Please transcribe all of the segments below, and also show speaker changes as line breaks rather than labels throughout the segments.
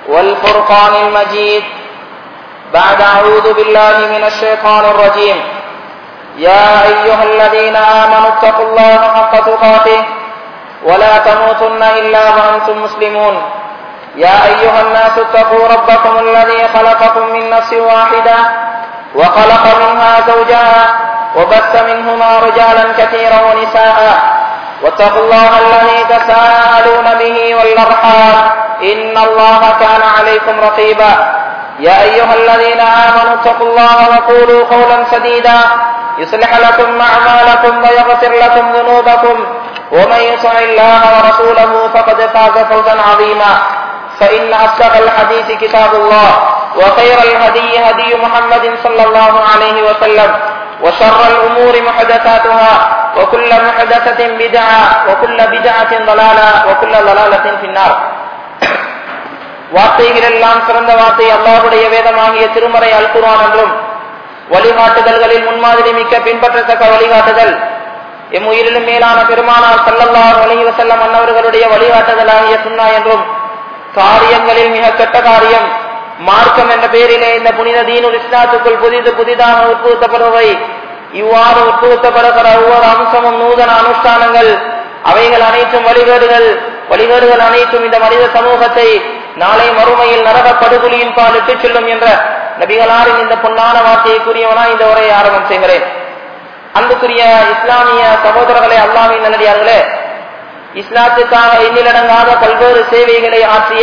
والفرقان المجيد بعد أعوذ بالله من الشيطان الرجيم يا أيها الذين آمنوا اتقوا الله حق تقاته ولا تموتن إلا وأنتم مسلمون يا أيها الناس اتقوا ربكم الذي خلقكم من نفس واحدة وخلق منها زوجها وبث منهما رجالا كثيرا ونساء واتقوا الله الذي تساءلون به والأرحام إن الله كان عليكم رقيبا يا أيها الذين آمنوا اتقوا الله وقولوا قولا سديدا يصلح لكم أعمالكم ويغفر لكم ذنوبكم ومن يطع الله ورسوله فقد فاز فوزا عظيما فإن أصدق الحديث كتاب الله وخير الهدي هدي محمد صلى الله عليه وسلم وشر الأمور محدثاتها وكل محدثة بدعة وكل بدعة ضلالة وكل ضلالة في النار வார்த்தைகள் எல்லாம் சிறந்த வார்த்தை அல்லாஹுடைய வேதமாகிய திருமறை அல்குரான் என்றும் வழிகாட்டுதல்களில் முன்மாதிரி மிக்க பின்பற்றத்தக்க வழிகாட்டுதல் எம் உயிரிலும் மேலான பெருமானார் சல்லல்லாஹ் அலைஹி வஸல்லம் அன்னவர்களுடைய வழிகாட்டுதலாகிய சுன்னா என்றும் காரியங்களில் மிக கெட்ட காரியம் மார்க்கம் என்ற பெயரிலே இந்த புனித தீனுல் இஸ்லாத்துக்குள் புதிது புதிதாக உட்புகுத்தப்படுபவை இவ்வாறு உட்புகுத்தப்படுகிற ஒவ்வொரு அம்சமும் நூதன அனுஷ்டானங்கள் அவைகள் அனைத்தும் வழிகேடுகள் வழிகேடுகள் அனைத்தும் இந்த மனித சமூகத்தை நாளை மறுமையில் நரக படுகொலியின் பால் இட்டுச் செல்லும் என்ற நபிகளாரின் இந்த பொன்னான வார்த்தையை கூறியவனா இந்த உரையை ஆரம்பம் செய்கிறேன் அன்புக்குரிய இஸ்லாமிய சகோதரர்களே அல்லாமின் நல்லடியார்களே இஸ்லாத்துக்காக எண்ணிலடங்காத பல்வேறு சேவைகளை ஆற்றிய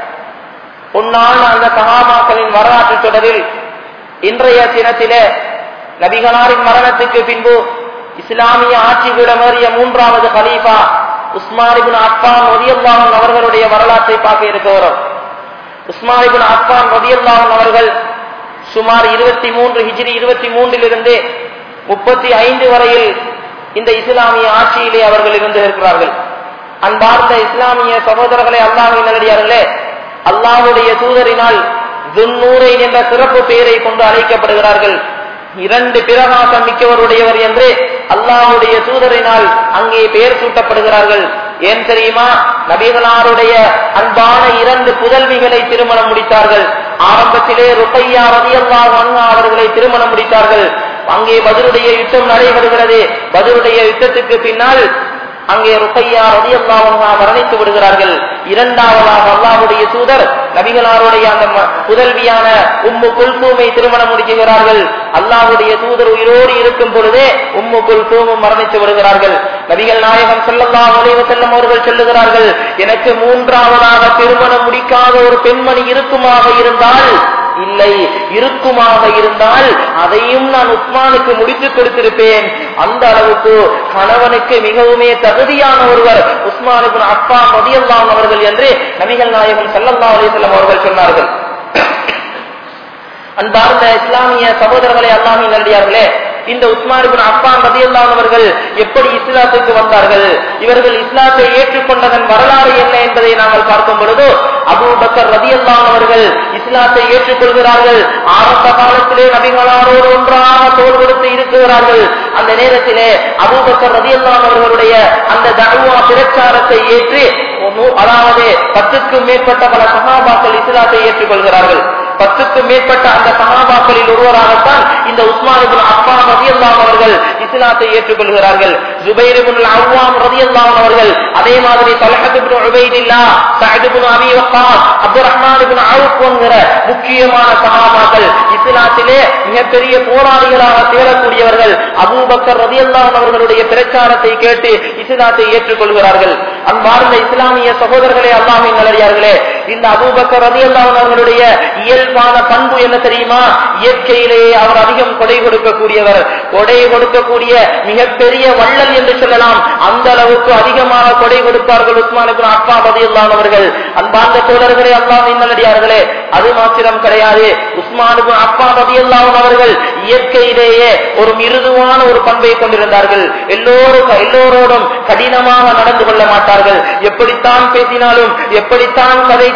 பொன்னான அந்த சகாமாக்களின் வரலாற்று தொடரில் இன்றைய தினத்திலே நபிகளாரின் மரணத்துக்கு பின்பு இஸ்லாமிய ஆட்சிகளிடமேறிய மூன்றாவது ஹலீஃபா உஸ்மானிபின் அப்பான் ரதியல்லாஹன் அவர்களுடைய வரலாற்றை பார்க்க இருக்கிறோம் உஸ்மானிபின் அப்பான் ரதியல்லாஹன் அவர்கள் சுமார் இருபத்தி மூன்று ஹிஜ்ரி இருபத்தி மூன்றிலிருந்து முப்பத்தி ஐந்து வரையில் இந்த இஸ்லாமிய ஆட்சியிலே அவர்கள் இருந்து இருக்கிறார்கள் அன்பார்ந்த இஸ்லாமிய சகோதரர்களே அல்லாஹின் நல்லடியார்களே அல்லாஹுடைய தூதரினால் துன்னூரை என்ற சிறப்பு பெயரை கொண்டு அழைக்கப்படுகிறார்கள் இரண்டு பிரகாசம் மிக்கவருடையவர் என்று அல்லாஹுடைய தூதரினால் அங்கே பெயர் சூட்டப்படுகிறார்கள் ஏன் தெரியுமா நபிகளாருடைய அன்பான இரண்டு புதல்விகளை திருமணம் முடித்தார்கள் ஆரம்பத்திலே ருக்கையா ரதி அல்லாஹ் அவர்களை திருமணம் முடித்தார்கள் அங்கே பதிலுடைய யுத்தம் நடைபெறுகிறது பதிலுடைய யுத்தத்துக்கு பின்னால் அங்கே ருக்கையா ரதி அல்லாஹா மரணித்து விடுகிறார்கள் இரண்டாவதாக அல்லாஹுடைய தூதர் நபிகளாருடைய அந்த புதல்வியான உம்மு குல்தூமை திருமணம் முடிக்கிறார்கள் அல்லாஹுடைய தூதர் உயிரோடு இருக்கும் பொழுதே உம்மு குல்தூமும் மரணித்து விடுகிறார்கள் நபிகள் நாயகம் செல்லல்லா நுழைவு செல்லும் அவர்கள் சொல்லுகிறார்கள் எனக்கு மூன்றாவதாக திருமணம் முடிக்காத ஒரு பெண்மணி இருக்குமாக இருந்தால் இல்லை இருக்குமாக இருந்தால் அதையும் நான் உஸ்மானுக்கு முடித்து கொடுத்திருப்பேன் அந்த அளவுக்கு கணவனுக்கு மிகவுமே தகுதியான ஒருவர் உஸ்மானுக்கு அப்பா மதியல்லாம் அவர்கள் என்று நபிகள் நாயகம் சல்லல்லா அலிசல்லம் அவர்கள் சொன்னார்கள் அன்பார்ந்த இஸ்லாமிய சகோதரர்களே அல்லாமி நன்றியார்களே இந்த உஸ்மானிபின் அப்பான் ரதியல்லான் அவர்கள் எப்படி இஸ்லாத்துக்கு வந்தார்கள் இவர்கள் இஸ்லாத்தை ஏற்றுக்கொண்டதன் வரலாறு என்ன என்பதை நாங்கள் பார்க்கும் பொழுது அபு பக்கர் ரதியல்லான் அவர்கள் இஸ்லாத்தை ஏற்றுக்கொள்கிறார்கள் ஆரம்ப காலத்திலே நபிகளாரோடு ஒன்றாக தோல் கொடுத்து இருக்கிறார்கள் அந்த நேரத்திலே அபு பக்கர் ரதியல்லான் அவர்களுடைய அந்த தகுவா பிரச்சாரத்தை ஏற்று அதாவது பத்துக்கும் மேற்பட்ட பல சகாபாக்கள் இஸ்லாத்தை ஏற்றுக்கொள்கிறார்கள் பத்துக்கும் மேற்பட்ட அந்த சகாபாக்களில் ஒருவராகத்தான் இந்த உஸ்மானிபின் அப்பா ரதியல்லாம் அவர்கள் இஸ்லாத்தை ஏற்றுக்கொள்கிறார்கள் ஜுபைரிபின் அவ்வாம் ரதியல்லாம் அவர்கள் அதே மாதிரி Talha bin Ubaidullah Saad bin Abi Waqqas Abdul Rahman ibn Awf என்கிற முக்கியமான சகாபாக்கள் இஸ்லாத்திலே மிகப்பெரிய போராளிகளாக திகழக்கூடியவர்கள் அபூபக்கர் ரதியல்லாம் அவர்களுடைய பிரச்சாரத்தை கேட்டு இஸ்லாத்தை ஏற்றுக்கொள்கிறார்கள் அன்பார்ந்த இஸ்லாமிய சகோதரர்களே அல்லாமின் நல்லடியார்களே இந்த அபூபக்கர் ரதியல்லாம் அவர்களுடைய இயல்பான பண்பு என்ன தெரியுமா இயற்கையிலேயே அவர் அதிகம் கொடை கொடுக்கக்கூடியவர் கொடை கொடுக்கக்கூடிய மிகப்பெரிய வள்ளல் என்று சொல்லலாம் அந்த அளவுக்கு அதிகமாக கொடை கொடுப்பார்கள் உஸ்மானுக்கு அப்பா ரதியல்லாம் அவர்கள் அன்பார்ந்த தோழர்களே அல்லாமின் நல்லடியார்களே அது மாத்திரம் கிடையாது உஸ்மானுக்கு அப்பா ரதியல்லாம் அவர்கள் இயற்கையிலேயே ஒரு மிருதுவான ஒரு பண்பை கொண்டிருந்தார்கள் எல்லோரும் எல்லோரோடும் கடினமாக நடந்து கொள்ள மாட்டார்கள் எப்படித்தான் பேசினாலும் எப்படித்தான் கதைத்தாலும்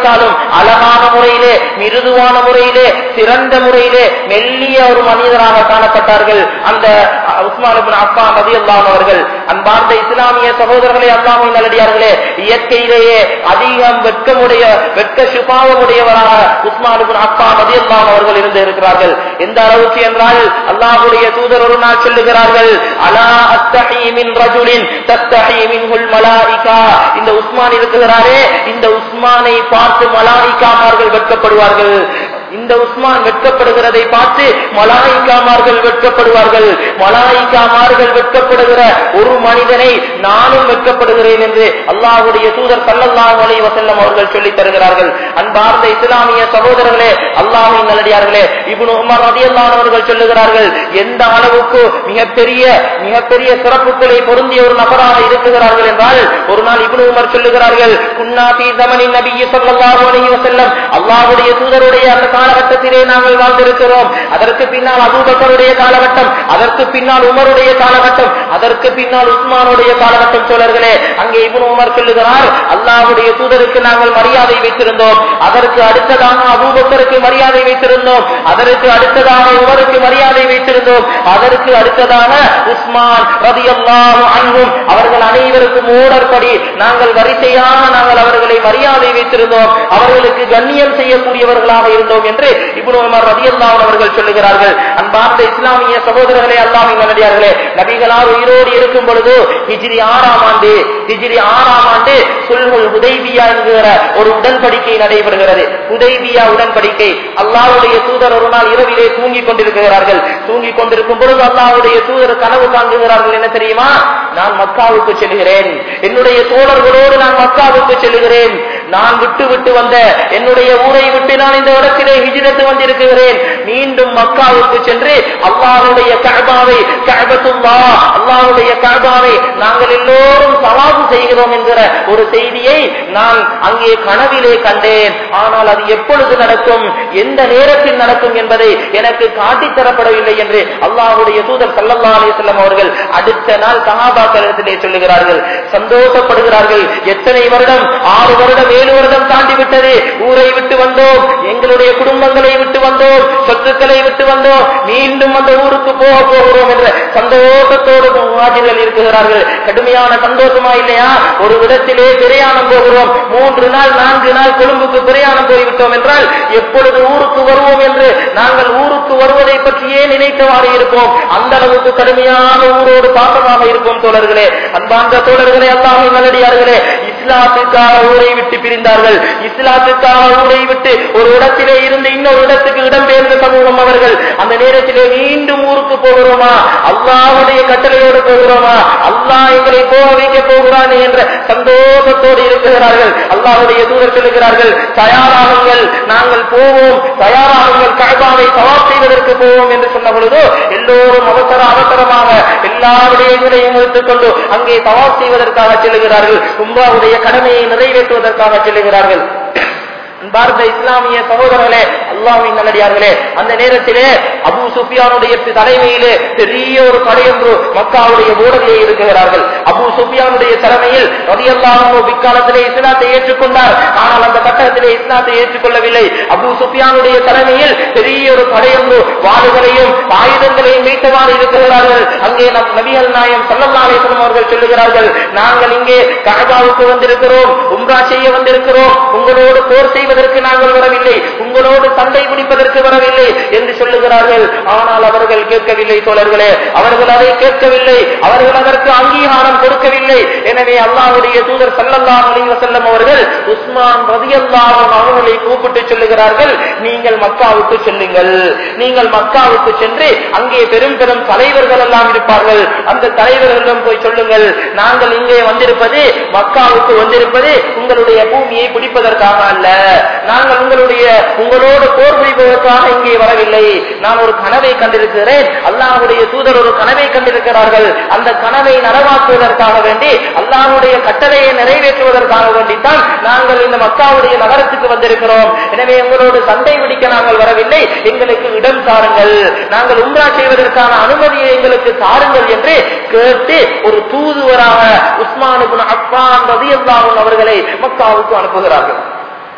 வைத்தாலும் அழகான முறையிலே மிருதுவான முறையிலே சிறந்த முறையிலே மெல்லிய ஒரு மனிதராக காணப்பட்டார்கள் அந்த உஸ்மான் இப்னு அஃபான் ரலியல்லாஹு அவர்கள் அன்பார்ந்த இஸ்லாமிய சகோதரர்களே அல்லாஹ்வின் நல்லடியார்களே இயற்கையிலேயே அதிகம் வெட்கமுடைய வெட்க சுபாவமுடையவராக உஸ்மான் இப்னு அஃபான் ரலியல்லாஹு அவர்கள் இருந்து இருக்கிறார்கள் எந்த அளவுக்கு என்றால் அல்லாஹ்வுடைய தூதர் ஒரு நாள் சொல்லுகிறார்கள் அலா அஸ்தஹி மின் ரஜுலின் தஸ்தஹி மின்ஹுல் மலாயிகா இந்த உஸ்மான் இருக்கிறாரே இந்த உஸ்மானை பார்த்து மலாயிகாமார்கள் வெட்கப்படுவார்கள் இந்த உஸ்மான் வெட்கப்படுகிறதை பார்த்து மலாயிக்காமார்கள் வெட்கப்படுவார்கள் மலாயிக்காமார்கள் வெட்கப்படுகிற ஒரு மனிதனை நானும் வெட்கப்படுகிறேன் என்று அல்லாஹ்வுடைய தூதர் சல்லல்லாஹு அலைஹி வஸல்லம் அவர்கள் சொல்லித் தருகிறார்கள் அன்பார்ந்த இஸ்லாமிய சகோதரர்களே அல்லாஹ்வின் நல்லடியார்களே இப்னு உமர் ரலியல்லாஹு அவர்கள் சொல்லுகிறார்கள் எந்த அளவுக்கு மிகப்பெரிய மிகப்பெரிய சிறப்புகளை பொருந்திய ஒரு நபராக இருக்கிறார்கள் என்றால் ஒரு நாள் இப்னு உமர் சொல்லுகிறார்கள் குன்னா ஃபீ ஸமனின் நபிய் ஸல்லல்லாஹு அலைஹி வஸல்லம் அல்லாஹ்வுடைய தூதருடைய அந்த காலகட்டத்திலே நாங்கள் வாழ்ந்திருக்கிறோம் அதற்கு பின்னால் அபூபக்கருடைய காலகட்டம் அதற்கு பின்னால் உமருடைய காலகட்டம் அதற்கு பின்னால் உஸ்மானுடைய காலகட்டம் சோழர்களே அங்கே இப்னு உமர் சொல்லுகிறார் அல்லாஹ்வுடைய தூதருக்கு நாங்கள் மரியாதை வைத்திருந்தோம் அதற்கு அடுத்ததாக அபூபக்கருக்கு மரியாதை வைத்திருந்தோம் அதற்கு அடுத்ததாக உமருக்கு மரியாதை வைத்திருந்தோம் அதற்கு அடுத்ததாக உஸ்மான் ரதியல்லாஹு அன்ஹும் அவர்கள் அனைவருக்கும் ஓடற்படி நாங்கள் வரிசையாக நாங்கள் அவர்களை மரியாதை வைத்திருந்தோம் அவர்களுக்கு கண்ணியம் செய்யக்கூடியவர்களாக இருந்தோம் என்று இப்னு உமர் ரலியல்லாஹு அவர்கள் சொல்லுகிறார்கள் அன்பார்ந்த இஸ்லாமிய சகோதரர்களே அல்லாஹ்வின் நல்லடியார்களே நபிகளார் உயிரோடு இருக்கும் பொழுது ஹிஜ்ரி ஆறாம் ஆண்டு ஹிஜ்ரி ஆறாம் ஆண்டு சுல்ஹுல் ஹுதைபியா என்கிற ஒரு உடன்படிக்கை நடைபெறுகிறது ஹுதைபியா உடன்படிக்கை அல்லாஹ்வுடைய தூதர் ஒரு நாள் இரவிலே தூங்கிக் கொண்டிருக்கிறார்கள் தூங்கிக் கொண்டிருக்கும் பொழுது அல்லாஹ்வுடைய தூதர் கனவு காண்கிறார்கள் என்ன தெரியுமா நான் மக்காவுக்கு செல்கிறேன் என்னுடைய தோழர்களோடு நான் மக்காவுக்கு செல்கிறேன் நான் விட்டு விட்டு வந்த என்னுடைய ஊரை விட்டு நான் இந்த இடத்திலே ஹிஜ்ரத்து வந்திருக்கிறேன் மீண்டும் மக்காவுக்கு சென்று அல்லாஹ்வுடைய கஅபாவை கஅபத்துல்லா அல்லாஹ்வுடைய கஅபாவை நாங்கள் எல்லோரும் சவாபு செய்கிறோம் என்கிற ஒரு செய்தியை நான் அங்கே கனவிலே கண்டேன் ஆனால் அது எப்பொழுது நடக்கும் எந்த நேரத்தில் நடக்கும் என்பதை எனக்கு காட்டித் தரப்படவில்லை என்று அல்லாஹ்வுடைய தூதர் ஸல்லல்லாஹு அலைஹி வஸல்லம் அவர்கள் அடுத்த நாள் சஹாபாக்களிடத்திலே சொல்லுகிறார்கள் சந்தோஷப்படுகிறார்கள் எத்தனை வருடம் ஆறு வருடம் ஏழு வருடம் தாண்டி விட்டது ஊரை விட்டு வந்தோம் எங்களுடைய குடும்பங்களை விட்டு வந்தோம் சொத்துக்களை விட்டு வந்தோம் மீண்டும் அந்த ஊருக்கு போக போகிறோம் என்ற சந்தோஷத்தோடு முஹாஜிர்கள் இருக்கிறார்கள் கடுமையான சந்தோஷமா இல்லையா ஒரு இடத்திலே பிரயாணம் போகிறோம் மூன்று நாள் நான்கு நாள் கொழும்புக்கு பிரயாணம் போய்விட்டோம் என்றால் எப்பொழுது ஊருக்கு வருவோம் என்று நாங்கள் ஊருக்கு வருவதை பற்றியே நினைத்தவாறு இருப்போம் அந்த அளவுக்கு கடுமையான ஊரோடு பாசமாக இருப்போம் தோழர்களே அன்பார்ந்த தோழர்களே அல்லாஹ் நல்லடியார்களே இஸ்லாத்துக்காக ஊரை விட்டு பிரிந்தார்கள் இஸ்லாத்துக்காக ஊரை விட்டு ஒரு இடத்திலே இருந்து இன்னொரு இடத்துக்கு இடம்பெயர்ந்த சமூகம் அவர்கள் அந்த நேரத்திலே மீண்டும் ஊருக்கு போகிறோமா அல்லாஹ்வுடைய கட்டளையோடு போகிறோமா அல்லாஹ் எங்களை போக வைக்க போகிறானே என்ற சந்தோஷத்தோடு இருக்கிறார்கள் அல்லாஹ்வுடைய தூதர் சொல்லுகிறார்கள் தயாராகுங்கள் நாங்கள் போவோம் தயாராகுங்கள் கழபாவை சவாப் செய்வதற்கு போவோம் என்று சொன்ன பொழுது எல்லோரும் அவசர அவசரமாக எல்லா விடயங்களையும் எடுத்துக்கொண்டு அங்கே சவாப் செய்வதற்காக செல்லுகிறார்கள் உம்ராவுடைய கடமையை நிறைவேற்றுவதற்காக செல்லுகிறார்கள் பார்த்த இஸ்லாமிய சகோதரர்களே அல்லாஹ்வின் நல்லடியார்களே அந்த நேரத்திலே அபூ சுஃபியானுடைய தலைமையிலே பெரிய ஒரு படையொன்று மக்காவுடைய போர்டிலே இருக்கிறார்கள் அபூ சுஃபியானுடைய தலைமையில் ரலியல்லாஹு பிற்காலத்திலே இஸ்லாத்தை ஏற்றுக்கொண்டார் ஆனால் அந்த கட்டத்திலே இஸ்லாத்தை ஏற்றுக்கொள்ளவில்லை அபூ சுஃபியானுடைய தலைமையில் பெரிய ஒரு படையொன்று வாளுகளையும் ஆயுதங்களையும் மீட்டவாறு இருக்கிறார்கள் அங்கே நம் நபிகள் நாயம் ஸல்லல்லாஹு அலைஹி வஸல்லம் அவர்கள் சொல்லுகிறார்கள் நாங்கள் இங்கே கஅபாவுக்கு வந்திருக்கிறோம் உம்ரா செய்ய வந்திருக்கிறோம் உங்களோடு போர் செய்வதற்கு நாங்கள் வரவில்லை உங்களோடு சண்டை பிடிப்பதற்கு வரவில்லை என்று சொல்லுகிறார்கள் ஆனால் அவர்கள் கேட்கவில்லை தோழர்களே அவர்கள் அதை கேட்கவில்லை அவர்கள் அதற்கு அங்கீகாரம் கொடுக்கவில்லை எனவே அல்லாஹ்வுடைய தூதர் ஸல்லல்லாஹு அலைஹி வஸல்லம் அவர்கள் உஸ்மான் ரலியல்லாஹு அன்ஹு அவர்களை கூப்பிட்டு சொல்லுகிறார்கள் நீங்கள் மக்காவுக்கு செல்லுங்கள் நீங்கள் மக்காவுக்கு சென்று அங்கே பெரும் பெரும் தலைவர்கள் எல்லாம் இருப்பார்கள் அந்த தலைவர்களிடம் போய் சொல்லுங்கள் நாங்கள் இங்கே வந்திருப்பது மக்காவுக்கு வந்திருப்பது உங்களுடைய பூமியை பிடிப்பதற்காக அல்ல நாங்கள் உங்களுடைய உங்களோடு போர் புரிவதற்காக இங்கே வரவில்லை நான் ஒரு கனவை கண்டிருக்கிறேன் அல்லாஹ்வுடைய தூதர் ஒரு கனவை கண்டிருக்கிறார்கள் அந்த கனவை நனவாக்குவதற்காக வேண்டி அல்லாஹ்வுடைய கட்டளையை நிறைவேற்றுவதற்காக வேண்டித்தான் நாங்கள் இந்த மக்காவுடைய நகரத்துக்கு வந்திருக்கிறோம் எனவே உங்களோடு சண்டை பிடிக்க நாங்கள் வரவில்லை எங்களுக்கு இடம் தாருங்கள் நாங்கள் உம்ரா செய்வதற்கான அனுமதியை எங்களுக்கு தாருங்கள் என்று கேட்டு ஒரு தூதுவராக உஸ்மான் இப்னு அஃபான் ரலியல்லாஹு அன்ஹு அவர்களை மக்காவுக்கு அனுப்புகிறார்கள்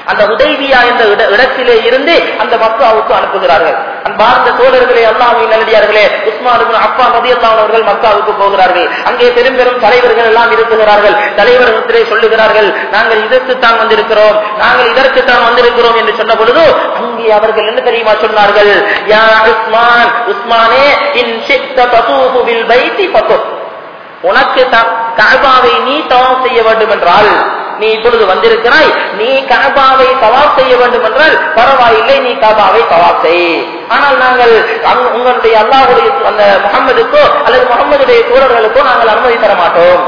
அந்த உதய்வியா என்ற இட- இடத்திலே இருந்து அந்த மக்காவுக்கு அனுப்புகிறார்கள் அன்பார்ந்த தோழர்களே அல்லாஹ்வின் நல்லடியார்களே உஸ்மான் இப்னு அப்பான் ரலியல்லாஹு அவர்கள் மக்காவுக்கு போகிறார்கள் அங்கே பெரும் பெரும் தலைவர்கள் எல்லாம் இருக்கிறார்கள் தலைவர்களிடத்திலே சொல்லுகிறார்கள் நாங்கள் இதற்குத்தான் வந்திருக்கிறோம் நாங்கள் இதற்குத்தான் வந்திருக்கிறோம் என்று சொன்ன பொழுது அங்கே அவர்கள் என்ன தெரியுமா சொன்னார்கள் யா உஸ்மான் உஸ்மானே இன் ஷிக்த ததூஃபு பில் பைத்தி ஃபதுஃப் உனக்கு த- கஅபாவை நீ தவாப் செய்ய வேண்டும் என்றால் நீ இப்பொழுது வந்திருக்கிறாய் நீ கஅபாவை தவாப் செய்ய வேண்டும் என்றால் பரவாயில்லை நீ கஅபாவை தவாப் செய் ஆனால் நாங்கள் அங்க- உங்களுடைய அல்லாஹ்வுடைய அந்த முகம்மதுக்கோ அல்லது முகம்மதுடைய தோழர்களுக்கோ நாங்கள் அனுமதி தர மாட்டோம்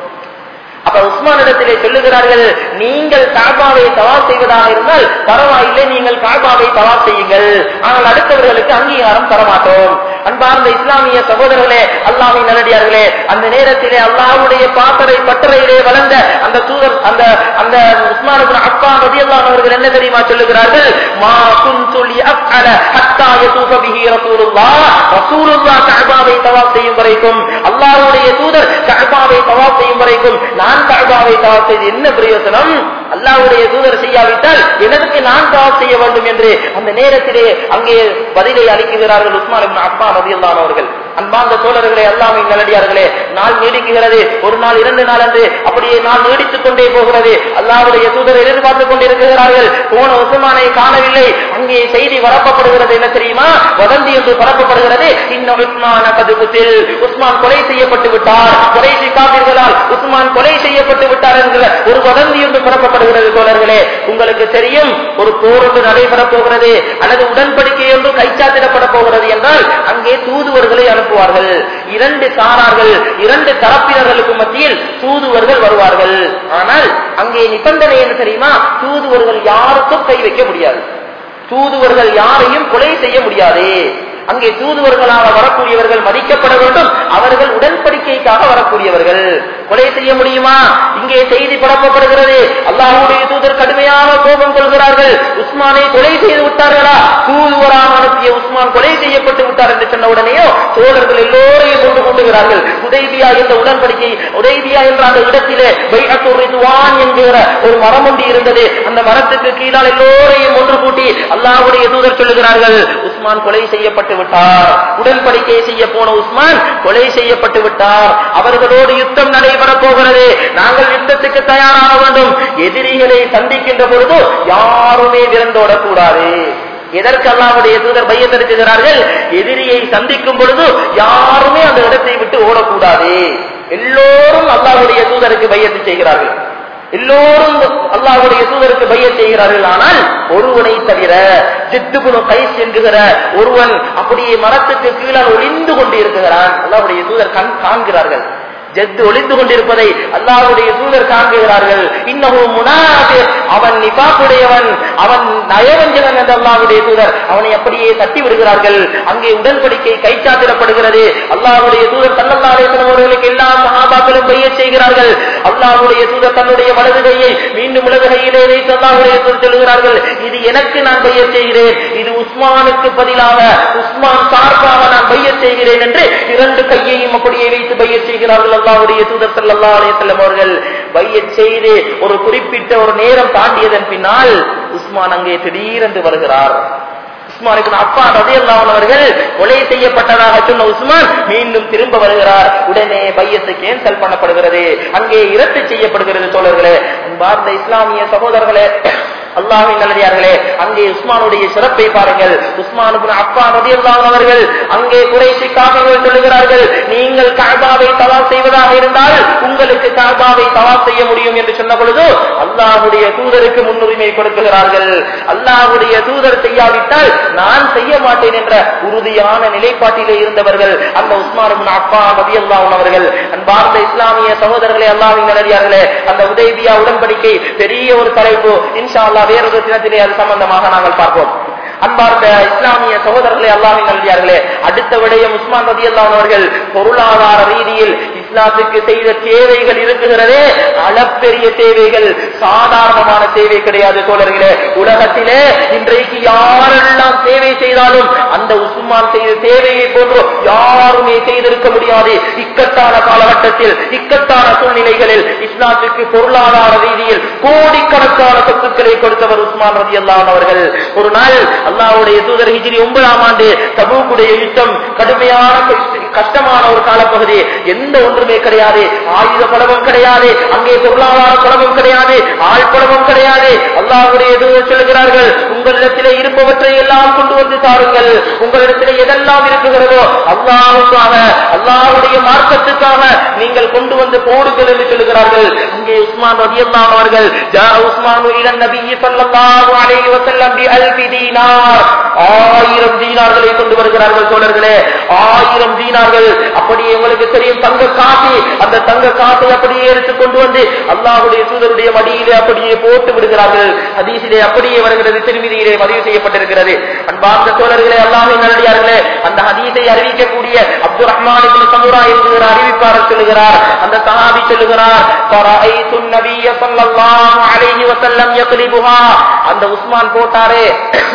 அப்ப உஸ்மானிடத்திலே சொல்லுகிறார்கள் நீங்கள் காபாவை தவாப் செய்வதாக இருந்தால் பரவாயில்லை நீங்கள் காபாவை தவாப் செய்யுங்கள் ஆனால் அடுத்தவர்களுக்கு அங்கீகாரம் தரமாட்டோம் அன்பார்ந்த இஸ்லாமிய சகோதரர்களே அல்லாஹ்வின் நல்லடியார்களே அந்த நேரத்திலே அல்லாஹ்வுடைய பாத்தரை பட்டறையிலே வளர்ந்த அந்த தூதர் அந்த அந்த உஸ்மான் இப்னு அஃபான் ரலியல்லாஹு அவர்கள் என்ன தெரியுமா சொல்லுகிறார்கள் மா குன்து லி அஃஅல ஹத்தா யதூஃப பிஹி ரசூலுல்லாஹ் ரசூலுல்லாஹ் கஅபாவை தவாப் செய்யும் வரைக்கும் அல்லாஹ்வுடைய தூதர் கஅபாவை தவாப் செய்யும் வரைக்கும் நான் கஅபாவை தவாப் செய்து என்ன பிரயோஜனம் அல்லாஹ்வுடைய தூதர் செய்யாவிட்டால் எனக்கு நான் தவாப் செய்ய வேண்டும் என்று அந்த நேரத்திலே அங்கே பதிலை அளிக்கிறார்கள் உஸ்மான் இப்னு அஃபான் ரலியல்லாஹு அவர்கள் அன்பார்ந்த தோழர்களே அல்லாஹ்வின் நல்லடியார்களே நாள் நீடிக்குகிறது ஒரு நாள் இரண்டு நாள் என்று அப்படியே நாள் நீடித்துக் கொண்டே போகிறது அல்லாஹ்வுடைய தூதர் எதிர்பார்த்துக் கொண்டிருக்கிறார்கள் போன உஸ்மானை காணவில்லை அங்கே செய்தி பரப்பப்படுகிறது என்ன தெரியுமா வதந்தி என்று பரப்பப்படுகிறது இன்னும் உஸ்மான கதுகுத்தில் உஸ்மான் கொலை செய்யப்பட்டு விட்டார் குறைசி காப்பீர்களால் உஸ்மான் கொலை செய்யப்பட்டு விட்டார் என்கிற ஒரு வதந்தி என்று பரப்பப்படுகிறது தோழர்களே உங்களுக்கு தெரியும் ஒரு போர் ஒன்று நடைபெறப் போகிறது அல்லது உடன்படிக்கை ஒன்று கைச்சாத்திடப்பட போகிறது என்றால் அங்கே தூதுவர்களை அனுப்புவார்கள் இரண்டு சாரார்கள் இரண்டு தரப்பினர்களுக்கு மத்தியில் தூதுவர்கள் வருவார்கள் ஆனால் அங்கே நிபந்தனை என்ன தெரியுமா தூதுவர்கள் யாருக்கும் கை வைக்க முடியாது தூதுவர்கள் யாரையும் கொலை செய்ய முடியாது அங்கே தூதுவர்களாக வரக்கூடியவர்கள் மதிக்கப்பட வேண்டும் அவர்கள் உடன்படிக்கைக்காக வரக்கூடியவர்கள் கொலை செய்ய முடியுமா இங்கே செய்தி பரப்பப்படுகிறது அல்லாஹ்வுடைய தூதர் கடுமையான கோபம் கொள்கிறார்கள் உஸ்மானை கொலை செய்து விட்டார்களா தூதுவராக அனுப்பிய உஸ்மான் கொலை செய்யப்பட்டு விட்டார் என்று சொன்ன உடனேயோ தோழர்கள் எல்லோரையும் கொண்டு கொண்டுகிறார்கள் உதைபியா என்ற உடன்படிக்கை உதைபியா என்ற அந்த இடத்திலே பைஅத்துர் ரிதுவான் என்கிற ஒரு மரம் ஒன்று இருந்தது அந்த மரத்துக்கு கீழால் எல்லோரையும் ஒன்று கூட்டி அல்லாஹ்வுடைய தூதர் சொல்லுகிறார்கள் உஸ்மான் கொலை செய்யப்பட்டு விட்டார் உடன்படிக்கை செய்ய போன உஸ்மான் கொலை செய்யப்பட்டு விட்டார் அவர்களோடு யுத்தம் நடைபெறப் போகிறது நாங்கள் யுத்தத்துக்கு தயாராக வேண்டும் எதிரிகளை சந்திக்கின்ற பொழுது யாருமே விரண்டோடக் கூடாது எதற்கு அல்லாவுடைய தூதர் பையத்தெடுக்கிறார்கள் எதிரியை சந்திக்கும் பொழுது யாருமே அந்த இடத்தை விட்டு ஓடக்கூடாது எல்லோரும் அல்லாஹ்வுடைய தூதருக்கு பையத்து செய்கிறார்கள் எல்லோரும் அல்லாஹ்வுடைய தூதருக்கு பைய செய்கிறார்கள் ஆனால் ஒருவனை தவிர ஜித்துகுணு கைஸ் என்கிற ஒருவன் அப்படியே மரத்துக்கு கீழே ஒளிந்து கொண்டு இருக்கிறான் அல்லாஹ்வுடைய தூதர் கண் காண்கிறார்கள் ஜெத்து ஒளிந்து கொண்டிருப்பதை அல்லாஹ்வுடைய தூதர் காண்கிறார்கள் இன்னமும் முனாஃபிக் அவன் நிபாக்குடையவன் அவன் நயவஞ்சகன் என்ற அல்லாஹ்வுடைய தூதர் அவனை அப்படியே தட்டி விடுகிறார்கள் அங்கே உடன்படிக்கை கைச்சாத்திடப்படுகிறது அல்லாஹ்வுடைய தூதர் சல்லல்லாஹு அலைஹி வஸல்லம் அவர்களுக்கு எல்லா சஹாபாக்களும் பைய செய்கிறார்கள் அல்லாஹ்வுடைய தூதர் தன்னுடைய வலது கையை மீண்டும் இடது கையிலே வைத்து அல்லாஹ்வுடைய தூதர் சொல்கிறார்கள் இது எனக்கு நான் பைய செய்கிறேன் இது உஸ்மானுக்கு பதிலாக உஸ்மான் சார்பாக நான் பைய செய்கிறேன் என்று இரண்டு கையையும் அப்படியே வைத்து பைய செய்கிறார்கள் அல்லாஹ்வுடைய தூதர் ஸல்லல்லாஹு அலைஹி வஸல்லம் அவர்கள் பைய செய்து ஒரு குறிப்பிட்ட ஒரு நேரம் தாண்டியதன் பின்னால் உஸ்மான் அங்கே திடீரென்று வருகிறார் உஸ்மான் இப்னு அஃபான் ரலியல்லாஹு அவர்கள் கொலை செய்யப்பட்டதாக சொன்ன உஸ்மான் மீண்டும் திரும்ப வருகிறார் உடனே பையத்து கேன்சல் பண்ணப்படுகிறது அங்கே இரத்து செய்யப்படுகிறது தோழர்களே அன்பார்ந்த இஸ்லாமிய சகோதரர்களே அல்லாஹ்வின் நல்லடியார்களே அங்கே உஸ்மானுடைய சிறப்பை பாருங்கள் உஸ்மான் இப்னு அஃபான் ரலியல்லாஹு அவர்கள் அங்கே குறைசி காபிர்கள் சொல்லுகிறார்கள் நீங்கள் கஅபாவை தவாப் செய்வதாக இருந்தால் உங்களுக்கு கஅபாவை தவாப் செய்ய முடியும் என்று சொன்ன பொழுது அல்லாஹ்வுடைய தூதருக்கு முன்னுரிமை கொடுக்கிறார்கள் அல்லாஹ்வுடைய தூதர் செய்யாவிட்டால் நான் செய்ய மாட்டேன் என்ற உறுதியான நிலைப்பாட்டிலே இருந்தவர்கள் அந்த உஸ்மான் இப்னு அஃபான் ரலியல்லாஹு அவர்கள் அன்பார்ந்த இஸ்லாமிய சகோதரர்களே அல்லாஹ்வின் நல்லடியார்களே அந்த உதைபியா உடன்படிக்கை பெரிய ஒரு தலைப்பு இன்ஷா அல்லாஹ் வேறொரு தினத்திலே அது சம்பந்தமாக நாங்கள் பார்ப்போம் அன்பார்ந்த இஸ்லாமிய சகோதரர்களே அல்லாஹின் நல்லியார்களே அடுத்த விடயம் உஸ்மான் ரதி அவர்கள் பொருளாதார ரீதியில் இஸ்லாத்துக்கு செய்த சேவைகள் இருக்குகிறதே அளப்பெரிய சேவைகள் சாதாரணமான சேவை கிடையாது தோழர்களே உலகத்திலே இன்றைக்கு யாரெல்லாம் சேவை செய்தாலும் அந்த உஸ்மான் செய்த சேவையை போன்று யாருமே செய்திருக்க முடியாது இக்கட்டான காலகட்டத்தில் இக்கட்டான சூழ்நிலைகளில் இஸ்லாத்துக்கு பொருளாதார ரீதியில் கோடிக்கணக்கான சொத்துக்களை கொடுத்தவர் உஸ்மான் ரதி அல்லான் அவர்கள் ஒரு நாள் அல்லாவுடைய தூதர் ஹிஜிரி ஒன்பதாம் ஆண்டு தபூக்குடைய யுத்தம் கடுமையான கஷ்ட- கஷ்டமான ஒரு காலப்பகுதி எந்த ஒன்றுமே கிடையாது ஆயுத பலமும் கிடையாது அங்கே பொருளாதார பலமும் கிடையாது ஆள் பலமும் கிடையாது அல்லாஹ்வுடைய தூதர் சொல்லுகிறார்கள் உங்களிடத்திலே இருப்பவற்றை எல்லாம் கொண்டு வந்து தாருங்கள் உங்களிடத்திலே எதெல்லாம் இருக்குகிறதோ அல்லாஹுக்காக அல்லாஹ்வுடைய மார்க்கத்துக்காக நீங்கள் கொண்டு வந்து போடுங்கள் என்று சொல்லுகிறார்கள் அங்கே உஸ்மான் ரதியல்லாஹு அவர்கள் ஜா உஸ்மானு இலன் நபியி ஸல்லல்லாஹு அலைஹி வஸல்லம் பி அல்ஃபி தீனார் ஆயிரம் தீனார்களை கொண்டு வருகிறார்கள் தோழர்களே ஆயிரம் தீனார்கள் அப்படியே உங்களுக்கு தெரியும் தங்க காசு அந்த தங்க காசை அப்படியே எடுத்து கொண்டு வந்து அல்லாஹ்வுடைய தூதருடைய மடியிலே அப்படியே போட்டு விடுகிறார்கள் ஹதீஸிலே அப்படியே வருகிறது திருமதியிலே பதிவு செய்யப்பட்டிருக்கிறது அன்பார்ந்த தோழர்களே அல்லாஹின் நல்லடியார்களே அந்த ஹதீஸை அறிவிக்கக்கூடிய அப்துல் ரஹ்மான் இப்னு சமுரா என்கிற அறிவிப்பாளர் சொல்லுகிறார் அந்த சஹாபி சொல்லுகிறார் "ஃபரஅய்து நபிய ஸல்லல்லாஹு அலைஹி வஸல்லம் யக்லிபுஹா அந்த உஸ்மான் போட்டாரே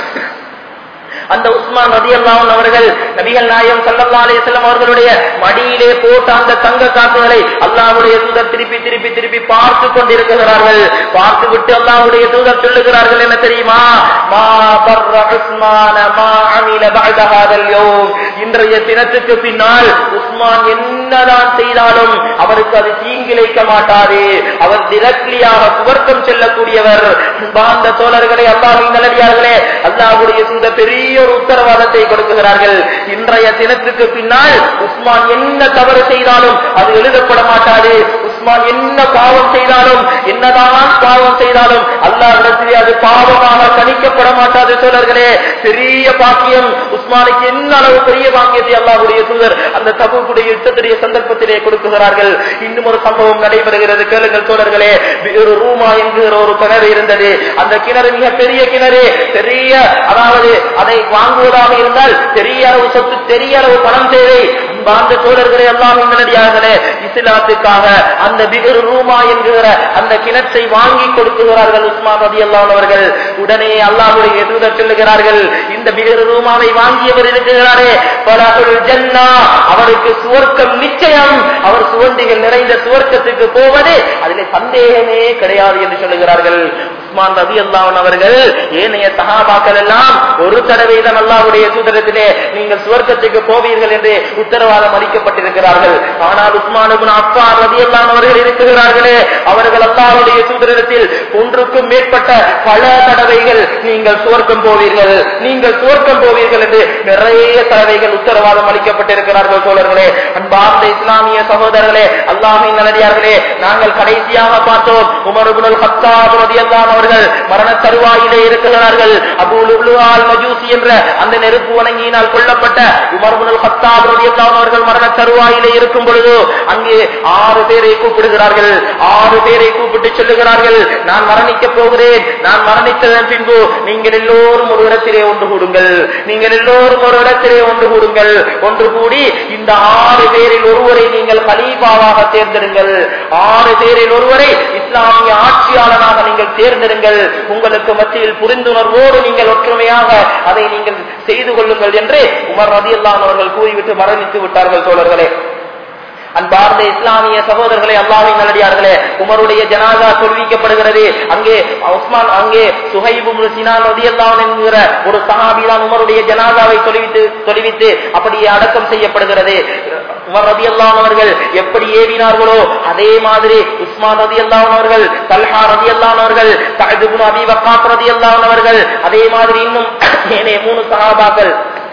அந்த உஸ்மான் ரதியல்லாஹு அவர்கள் நபிகள் நாயகம் ஸல்லல்லாஹு அலைஹி வஸல்லம் அவர்களுடைய மடியிலே போட்ட அந்த தங்க காசுகளை அல்லாஹ்வுடைய தூதர் திருப்பி திருப்பி திருப்பி பார்த்து கொண்டிருக்கிறார்கள் பார்த்து விட்டு அல்லாஹ்வுடைய தூதர் சொல்லுகிறார்கள் என்ன தெரியுமா மா பர்ர உஸ்மான மா அமில பஅத ஹாதல் யௌம் இன்றைய தினத்துக்கு பின்னால் உஸ்மான் என்னதான் செய்தாலும் அவருக்கு அது தீங்கிழைக்க மாட்டாது அவர் டிரெக்ட்லியாக சுவர்க்கம் செல்லக்கூடியவர் பாந்த தோழர்களே அல்லாஹின் நல்லடியார்களே அல்லாஹ்வுடைய இந்த பெரிய ஒரு உத்தரவாதத்தை கொடுக்குகிறார்கள் இன்றைய தினத்துக்கு பின்னால் உஸ்மான் என்ன தவறு செய்தாலும் அது எழுதப்பட மாட்டாது உஸ்மான் என்ன பாவம் செய்தாலும் என்னதான் பாவம் செய்தாலும் அல்லாஹ்விடத்திலே அது பாவமாக கணிக்கப்பட மாட்டாது தோழர்களே பெரிய பாக்கியம் உஸ்மானுக்கு என்ன அளவு பெரிய பாக்கியத்தை அல்லாஹ்வுடைய தூதர் அந்த தபுக்குடைய யுத்தத்துடைய சந்தர்ப்பத்திலே கொடுக்குகிறார்கள் இன்னும் ஒரு சம்பவம் நடைபெறுகிறது கேளுங்கள் தோழர்களே ஒரு ரூமா என்கிற ஒரு கிணறு இருந்தது அந்த கிணறு மிக பெரிய கிணறு பெரிய அதாவது அதை வாங்குவதாக இருந்தால் பெரிய அளவு சொத்து பெரிய அளவு பணம் தேவை அன்பார்ந்த தோழர்களே எல்லாம் நல்லடியார்களே இஸ்லாத்துக்காக அந்த பிகர் ரூமா என்கிற அந்த கிணற்றை வாங்கி கொடுக்குகிறார்கள் உஸ்மான் ரதி அவர்கள் உடனே அல்லாஹுடைய தூதர் சொல்லுகிறார்கள் இந்த பிகர் ரூமாவை வாங்கியவர் இருக்கிறாரே பலகுல் ஜன்னா அவருக்கு சுவர்க்கம் நிச்சயம் அவர் சுவண்டிகள் நிறைந்த சுவர்க்கத்துக்கு போவது அதிலே சந்தேகமே கிடையாது என்று சொல்லுகிறார்கள் உஸ்மான் ரதி அல்லாஹன் அவர்கள் ஏனைய சகாபாக்கள் எல்லாம் ஒரு தடவை தான் அல்லாஹுடைய தூதரத்திலே நீங்கள் சுவர்க்கத்துக்கு போவீர்கள் என்று உத்தரவாதம் அளிக்கப்பட்டிருக்கிறார்கள் ஆனால் உஸ்மான் இப்னு அஃபான் ரதி அவர்கள் இருக்கிறார்களே அவர்கள் அல்லாஹுடைய தூதரத்தில் ஒன்றுக்கும் மேற்பட்ட பல தடவைகள் நீங்கள் சுவர்க்கம் போவீர்கள் நீங்கள் சுவர்க்கம் போவீர்கள் என்று நிறைய தடவைகள் உத்தரவாதம் அளிக்கப்பட்டிருக்கிறார்கள் தோழர்களே அன்பார்ந்த இஸ்லாமிய சகோதரர்களே அல்லாஹின் நல்லடியார்களே நாங்கள் கடைசியாக பார்த்தோம் உமர் இப்னுல் கத்தாப் ரலியல்லாஹு அவர்கள் மரண தருவாயிலே இருக்கிறார்கள் அபூ லுப்லுஆல் மஜூசி என்ற அந்த நெருப்பு வணங்கியினால் கொல்லப்பட்ட உமர் இப்னுல் கத்தாப் ரலியல்லாஹு அவர்கள் மரண தருவாயிலே இருக்கும் பொழுது அங்கே ஆறு பேரை கூப்பிடுகிறார்கள் ஆறு பேரை கூப்பிட்டு சொல்லுகிறார்கள் நான் மரணிக்க போகிறேன் நான் மரணித்ததன் பின்பு நீங்கள் எல்லோரும் ஒரு இடத்திலே ஒன்று கூடுங்கள் நீங்கள் எல்லோரும் ஒரு இடத்திலே ஒன்று கூடுங்கள் ஒன்று கூடி இந்த ஆறு பேரில் ஒருவரை நீங்கள் கலீஃபாவாக தேர்ந்தெடுங்கள் ஆறு பேரில் ஒருவரை இஸ்லாமிய ஆட்சியாளனாக நீங்கள் தேர்ந்தெடுங்கள் உங்களுக்கு மத்தியில் புரிந்துணர்வோடு நீங்கள் ஒற்றுமையாக அதை நீங்கள் செய்து கொள்ளுங்கள் என்று உமர் ரதியல்லான் அவர்கள் கூறிவிட்டு மரணித்து விட்டார்கள் தோழர்களே அன்பார்ந்த இஸ்லாமிய சகோதரர்களே அல்லாஹின் நல்லடியார்களே உமருடைய ஜனாதா தொழுவிக்கப்படுகிறது அங்கே உஸ்மான் அங்கே சுஹைபு சினான் ரதியல்லான் என்கிற ஒரு சஹாபி தான் உமருடைய ஜனாதாவை தொழுவித்து தொழுவித்து அப்படியே அடக்கம் செய்யப்படுகிறது உமர் ரதி அவர்கள் எப்படி ஏவினார்களோ அதே மாதிரி உஸ்மான் ரதி அவர்கள் தல்ஹா ரதி அவர்கள் சஹதுபுன் அபி வக்காத் ரதி அவர்கள் அதே மாதிரி இன்னும் ஏனைய மூணு சஹாபாக்கள்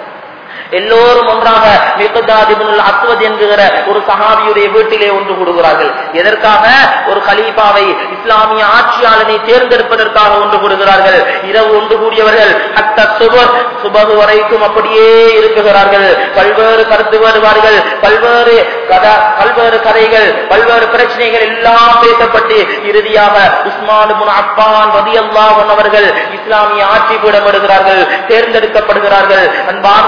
எல்லோரும் ஒன்றாக மிகதாதிபுல் அஸ்வத் என்கிற ஒரு சஹாபியுடைய வீட்டிலே ஒன்று கூடுகிறார்கள் எதற்காக ஒரு கலீஃபாவை இஸ்லாமிய ஆட்சியாளனை தேர்ந்தெடுப்பதற்காக ஒன்று கூடுகிறார்கள் இரவு ஒன்று கூடியவர்கள் அத்த சுபர் சுபகு வரைக்கும் அப்படியே இருக்குகிறார்கள் பல்வேறு கருத்து வேறுபாடுகள் பல்வேறு கதா பல்வேறு கதைகள் பல்வேறு பிரச்சனைகள் எல்லாம் பேசப்பட்டு இறுதியாக உஸ்மான் அப்பான் ரதி அல்லாஹன் அவர்கள் இஸ்லாமிய ஆட்சி பீடப்படுகிறார்கள் தேர்ந்தெடுக்கப்படுகிறார்கள் அன்பார்ந்த இஸ்லாம்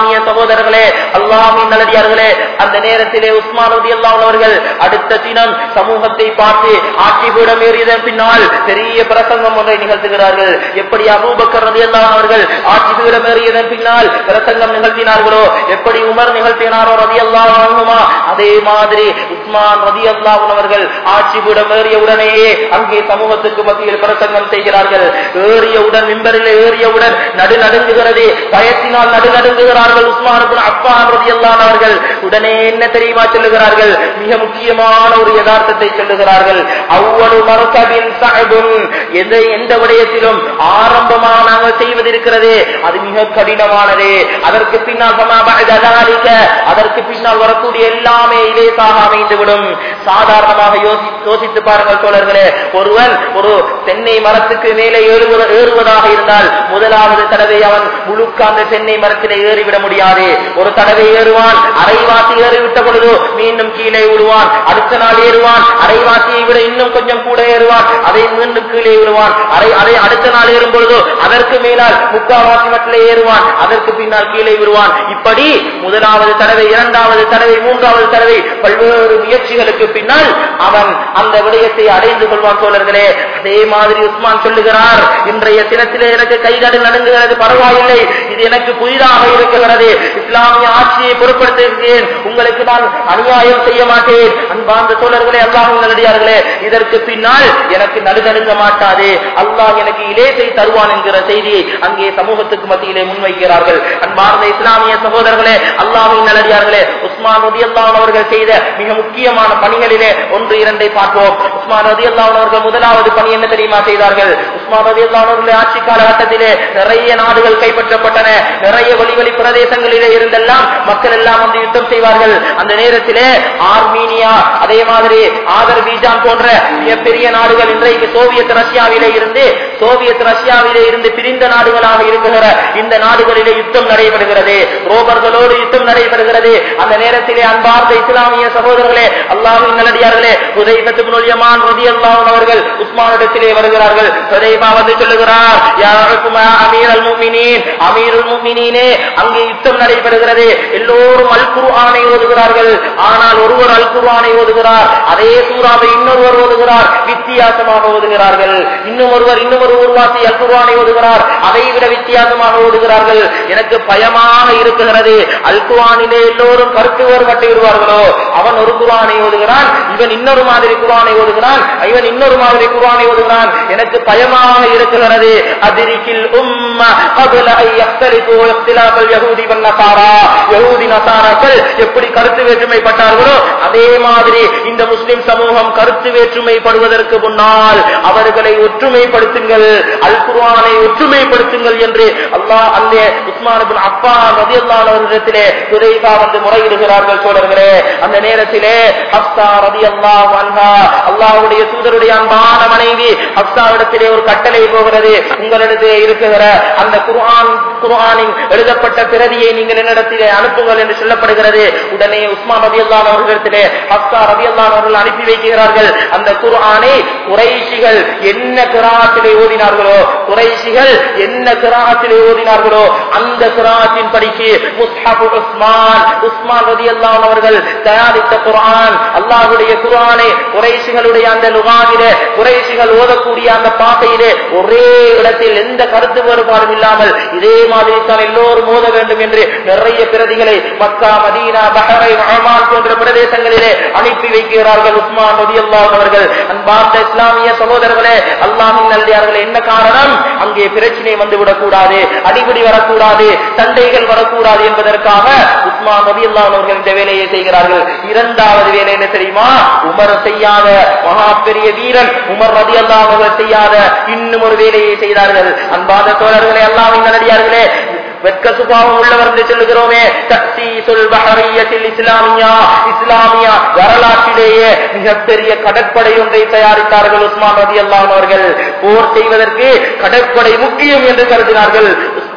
இஸ்லாமிய சகோதரர்களே அல்லாஹின் நல்லடியார்களே அந்த நேரத்திலே உஸ்மான் ரதி அவர்கள் அடுத்த தினம் சமூகத்தை பார்த்து ஆட்சி பீடம் ஏறியதன் பின்னால் பெரிய பிரசங்கம் ஒன்றை நிகழ்த்துகிறார்கள் எப்படி அபூபக்கர் ரதி அவர்கள் ஆட்சி பீடம் ஏறியதன் பின்னால் பிரசங்கம் நிகழ்த்தினார்களோ எப்படி உமர் நிகழ்த்தினாரோ ரதி அல்லாஹுமா அதே மாதிரி உஸ்மான் ரதி அவர்கள் ஆட்சி பீடம் ஏறிய உடனேயே அங்கே சமூகத்துக்கு மத்தியில் பிரசங்கம் செய்கிறார்கள் ஏறியவுடன் மிம்பரில் ஏறியவுடன் நடு நடுங்குகிறது பயத்தினால் நடு நடுங்குகிறார்கள் உஸ்மான் அப்பான் ரதி அவர்கள் உடனே என்ன தெரியுமா சொல்லுகிறார்கள் மிக முக்கியமான ஒரு யதார்த்தத்தை சொல்லுகிறார்கள் அவ்வளவு மரக்கபின் சகபும் எந்த எந்த விடயத்திலும் ஆரம்பமாக நாங்கள் செய்வது இருக்கிறதே அது மிக கடினமானது அதற்கு பின்னால் சமாபாக அதற்கு பின்னால் வரக்கூடிய எல்லாமே இலேசாக அமைந்துவிடும் சாதாரணமாக யோசி யோசித்து பாருங்கள் தோழர்களே ஒருவன் ஒரு தென்னை மரத்துக்கு மேலே ஏறுவ- ஏறுவதாக இருந்தால் முதலாவது தடவை அவன் முழுக்க அந்த தென்னை மரத்திலே ஏறிவிட முடியாது ஒரு தடவை ஏறுவான் அரைவாசி ஏறிவிட்ட பொழுது மீண்டும் கீழே விடுவான் அடுத்த நாள் ஏறுவான் அரைவாசியை விட இன்னும் கொஞ்சம் கூட ஏறுவான் அதை மீண்டும் கீழே விடுவான் அரை அதை அடுத்த நாள் ஏறும் பொழுது அதற்கு மேலால் முக்காவாசி மட்டிலே ஏறுவான் அதற்கு பின்னால் கீழே விடுவான் இப்படி முதலாவது தடவை இரண்டாவது தடவை மூன்றாவது தடவை பல்வேறு முயற்சிகளுக்கு பின்னால் அவன் அந்த விடயத்தை அடைந்து கொள்வான் தோழர்களே அதே மாதிரி உஸ்மான் சொல்லுகிறார் இன்றைய தினத்திலே எனக்கு கைகாடு நடுங்குகிறது பரவாயில்லை இது எனக்கு புதிதாக இருக்கிறது இஸ்லாமிய ஆட்சியை பொருட்படுத்துகிறேன் உங்களுக்கு நான் அநியாயம் செய்ய மாட்டேன் அன்பார்ந்த தோழர்களே அல்லாஹ் நல்லடியார்களே இதற்கு பின்னால் எனக்கு நடுநடுங்க மாட்டாது அல்லாஹ் எனக்கு இலேசை தருவான் என்கிற செய்தியை அங்கே சமூகத்துக்கு மத்தியிலே முன்வைக்கிறார்கள் அன்பார்ந்த இஸ்லாமிய சகோதரர்களே அல்லாஹின் நல்லடியார்களே உஸ்மான் ரதி அவர்கள் செய்த மிக முக்கியமான பணிகளிலே ஒன்று இரண்டை பார்ப்போம் உஸ்மான் ரதி அவர்கள் முதலாவது பணி என்ன தெரியுமா செய்தார்கள் உஸ்மான் ரதி அவர்களுடைய ஆட்சி காலகட்டத்திலே நிறைய நாடுகள் கைப்பற்றப்பட்டன நிறைய வெளி வெளி பிரதேசங்களிலே இருந்தெல்லாம் மக்கள் எல்லாம் வந்து யுத்தம் செய்வார்கள் அந்த நேரத்திலே ஆர்மீனியா அதே மாதிரி ஆதர்பீஜான் போன்ற மிகப்பெரிய நாடுகள் இன்றைக்கு சோவியத் ரஷ்யாவிலே இருந்து சோவியத் ரஷ்யாவிலே இருந்து பிரிந்த நாடுகளாக இருக்கிற இந்த நாடுகளிலே யுத்தம் நடைபெறுகிறது ரோபர்களோடு யுத்தம் நடைபெறுகிறது அந்த நேரத்திலே அன்பார்ந்த இஸ்லாமிய சகோதரர்களே அல்லாஹின் நல்லடியார்களே உதயபத்துல் யமான் ரதி அல்லாஹ் அவர்கள் உஸ்மானிடத்திலே வருகிறார்கள் ஹுதைபா வந்து சொல்லுகிறார் யாருக்குமா அமீரல் முஃமினீன் அமீருல் முஃமினீனே அங்கே யுத்தம் நடைபெறுகிறது எல்லோரும் அல் குர்ஆனை ஓதுகிறார்கள் ஆனால் ஒருவர் அல் குர்ஆனை ஓதுகிறார் அதே சூறாவை இன்னொருவர் ஓதுகிறார் வித்தியாசமாக ஓதுகிறார்கள் இன்னும் ஒருவர் இன்னும் ஒரு ஊர்வாசி அல் குர்ஆனை ஓதுகிறார் அதை விட வித்தியாசமாக ஓதுகிறார்கள் எனக்கு பயமாக இருக்குகிறது அல் குர்ஆனிலே எல்லோரும் கருத்து வேறுபட்டு விடுவார்களோ அவன் ஒரு குர்ஆனை ஓதுகிறான் இவன் இன்னொரு மாதிரி குர்ஆனை ஓதுகிறான் இவன் இன்னொரு மாதிரி குர்ஆனை ஓதுகிறான் எனக்கு பயமாக இருக்கிறது அதிரிக்கில் உம்ம قبل أن يختلفوا اختلاف اليهود والنصارى யஹூதி நசாராக்கள் எப்படி கருத்து வேற்றுமைப்பட்டார்களோ அதே மாதிரி இந்த முஸ்லிம் சமூகம் கருத்து வேற்றுமைப்படுவதற்கு முன்னால் அவர்களை ஒற்றுமைப்படுத்துங்கள் அல் குர்ஆனை ஒற்றுமைப்படுத்துங்கள் என்று அல்லாஹ் அந்த உஸ்மான் இப்னு அஃபான் ரலியல்லாஹு அவர்களிடத்திலே ஹுதைஃபா வந்து முறையிடுகிறார்கள் தோழர்களே அந்த நேரத்திலே ஹப்ஸா ரலியல்லாஹு அன்ஹா அல்லாஹ்வுடைய தூதருடைய அன்பான மனைவி ஹப்ஸாவிடத்திலே ஒரு கட்டளை போகிறது உங்களிடத்திலே இருக்கிற அந்த குர்ஆன் குர்ஆனின் எழுதப்பட்ட பிரதியை நீங்கள் என்னிடத்திலே அனுப்புங்கள் என்று சொல்லப்படுகிறது உடனே உஸ்மான் ரலியல்லாஹு அவர்களிடத்திலே ஹப்ஸா ரலியல்லாஹு அவர்கள் அனுப்பி வைக்கிறார்கள் அந்த குர்ஆனை குறைஷிகள் என்ன கிராத்திலே ஓதினார்களோ குறைஷிகள் என்ன கிராத்திலே ஓதினார்களோ அந்த கிராத்தின் படிக்கு முஸ்ஹப் உஸ்மான் உஸ்மான் ரலியல்லாஹு அவர்கள் தயாரித்த குர்ஆன் அல்லாஹ்வுடைய குர்ஆனை குறைஷிகளுடைய அந்த லுகானிலே குறைஷிகள் ஓதக்கூடிய அந்த பாசையிலே ஒரே இடத்தில் எந்த கருத்து வேறுபாடும் இல்லாமல் இதே மாதிரி தான் எல்லோரும் ஓத வேண்டும் என்று நிறைய பிரதிகளை மக்கா மதீனா பஹரை ரஹ்மான் போன்ற பிரதேசங்களிலே அனுப்பி வைக்கிறார்கள் உஸ்மான் ரலியல்லாஹு அவர்கள் அன்பார்ந்த இஸ்லாமிய சகோதரர்களே அல்லாஹ்வின் நல்லடியார்களே என்ன காரணம் அங்கே பிரச்சனை வந்துவிடக் கூடாது அடிபடி வரக்கூடாது சண்டைகள் வரக்கூடாது என்பதற்காக உஸ்மான் ரலியல்லாஹு அவர்கள் இந்த வேலையை செய்கிறார்கள் இரண்டாவது வேலை என்ன தெரியுமா உமர் செய்யாத மகா பெரிய வீரன் உமர் ரலியல்லாஹு அவர்கள் செய்யாத இன்னும் ஒரு வேலையை செய்தார்கள் அன்பாத தோழர்களே அல்லாஹ்வின் நல்லடியார்களே வெட்க சுபாவம் உள்ளவர் என்று சொல்லுகிறோமே தக்சீசுல் பஹரியத்தில் இஸ்லாமியா இஸ்லாமியா வரலாற்றிலேயே மிகப்பெரிய கடற்படை ஒன்றை தயாரித்தார்கள் உஸ்மான் ரதி அவர்கள் போர் செய்வதற்கு கடற்படை முக்கியம் என்று கருதினார்கள்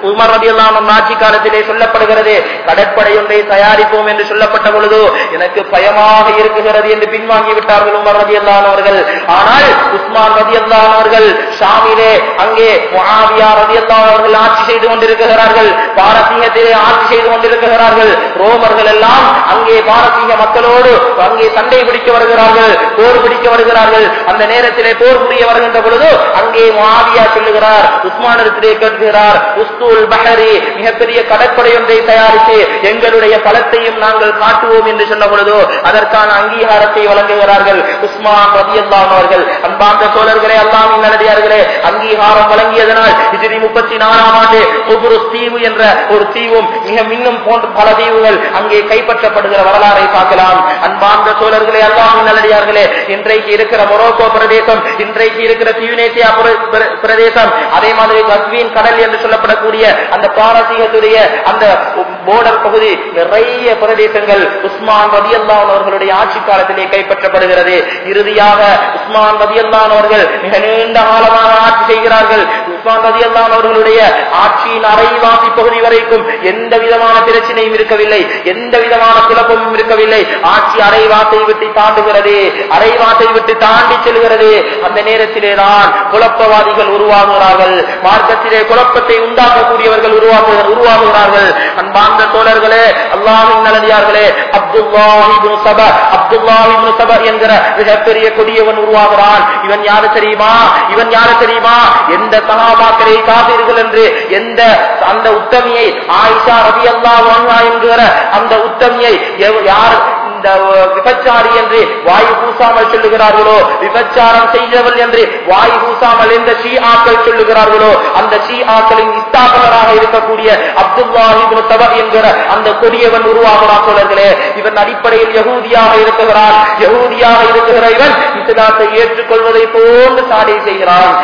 உமர் ரதி ஆட்சி காலத்திலே சொல்லப்படுகிறது கடற்படை ஒன்றை தயாரிப்போம் என்று சொல்லப்பட்ட பொழுது எனக்கு பயமாக இருக்குகிறது என்று பின்வாங்கி விட்டார்கள் உமர் ரதி அவர்கள் ஆனால் உஸ்மான் ரதி அவர்கள் ஷாமிலே அங்கே முஆவியா ரதி அவர்கள் ஆட்சி செய்து கொண்டிருக்கிறார்கள் பாரசீகத்திலே ஆட்சி செய்து கொண்டிருக்கிறார்கள் ரோமர்கள் எல்லாம் அங்கே பாரசீக மக்களோடு அங்கே சண்டை பிடிக்க வருகிறார்கள் போர் பிடிக்க வருகிறார்கள் அந்த நேரத்திலே போர் புரிய வருகின்ற பொழுது அங்கே முஆவியா சொல்லுகிறார் உஸ்மானிடத்திலே கேட்கிறார் உஸ்தூல் பஹரி மிகப்பெரிய கடற்படை ஒன்றை தயாரித்து எங்களுடைய பலத்தையும் நாங்கள் காட்டுவோம் என்று சொன்ன பொழுது அதற்கான அங்கீகாரத்தை வழங்குகிறார்கள் உஸ்மான் ரதியல்லான் அவர்கள் அன்பார்ந்த சோழர்களே அல்லாம் நல்லடியார்களே அங்கீகாரம் வழங்கியதனால் இதிரி முப்பத்தி நாலாம் ஆண்டு ஒவ்வொரு தீவு என்ற ஒரு தீவும் மிக மின்னும் போன்ற பல தீவுகள் அங்கே கைப்பற்றப்படுகிற வரலாறை பார்க்கலாம் அன்பார்ந்த சோழர்களே அல்லாம் நல்லடியார்களே இன்றைக்கு இருக்கிற மொரோக்கோ பிரதேசம் இன்றைக்கு இருக்கிற தியூனேசியா பிர- பிர- பிரதேசம் அதே மாதிரி கஸ்வீன் கடல் என்று சொல்லப்படக்கூடிய அந்த பாரசீகத்துடைய அந்த போர்டர் பகுதி நிறைய பிரதேசங்கள் உஸ்மான் ரதியல்லான் அவர்களுடைய ஆட்சி காலத்திலே கைப்பற்றப்படுகிறது இறுதியாக உஸ்மான் ரதியல்லான் அவர்கள் மிக நீண்ட காலமாக ஆட்சி செய்கிறார்கள் உஸ்மான் ரதியல்லான் அவர்களுடைய ஆட்சியின் அரைவாசி பகுதி வரைக்கும் எந்த விதமான பிரச்சனையும் இருக்கவில்லை எந்த விதமான குழப்பமும் இருக்கவில்லை ஆட்சி அரைவாசை விட்டு தாண்டுகிறது அரைவாசை விட்டு தாண்டி செல்கிறது அந்த நேரத்திலே தான் குழப்பவாதிகள் உருவாகுகிறார்கள் மார்க்கத்திலே குழப்பத்தை உண்டாக்கக்கூடியவர்கள் உருவாகு உருவாகுகிறார்கள் அன்பார்ந்த தோழர்களே அல்லாஹின் நல்லடியார்களே அப்துல்லாஹிபுன் சப அப்துல்லாஹிபுன் சப என்கிற மிகப்பெரிய கொடியவன் உருவாகிறான் இவன் யாரு தெரியுமா இவன் யாரு தெரியுமா எந்த சகாபாக்களை காப்பீர்கள் என்று எந்த அந்த உத்தமியை ஆயிஷா ரவி அல்லா என்கிற அந்த உத்தமியை எவ்- யார் இந்த விபச்சாரி என்று வாயு பூசாமல் சொல்லுகிறார்களோ விபச்சாரம் செய்தவள் என்று வாயு பூசாமல் எந்த ஷீ ஆக்கள் சொல்லுகிறார்களோ அந்த ஷீ ஆக்களின் இஸ்தாபகராக இருக்கக்கூடிய அப்துல்லாஹிபுன் சப என்கிற அந்த கொடியவன் உருவாகிறான் தோழர்களே இவன் அடிப்படையில் யகூதியாக இருக்கிறான் யகூதியாக இருக்கிற இவன் இஸ்லாத்தை ஏற்றுக்கொள்வதை போன்று சாடை செய்கிறான்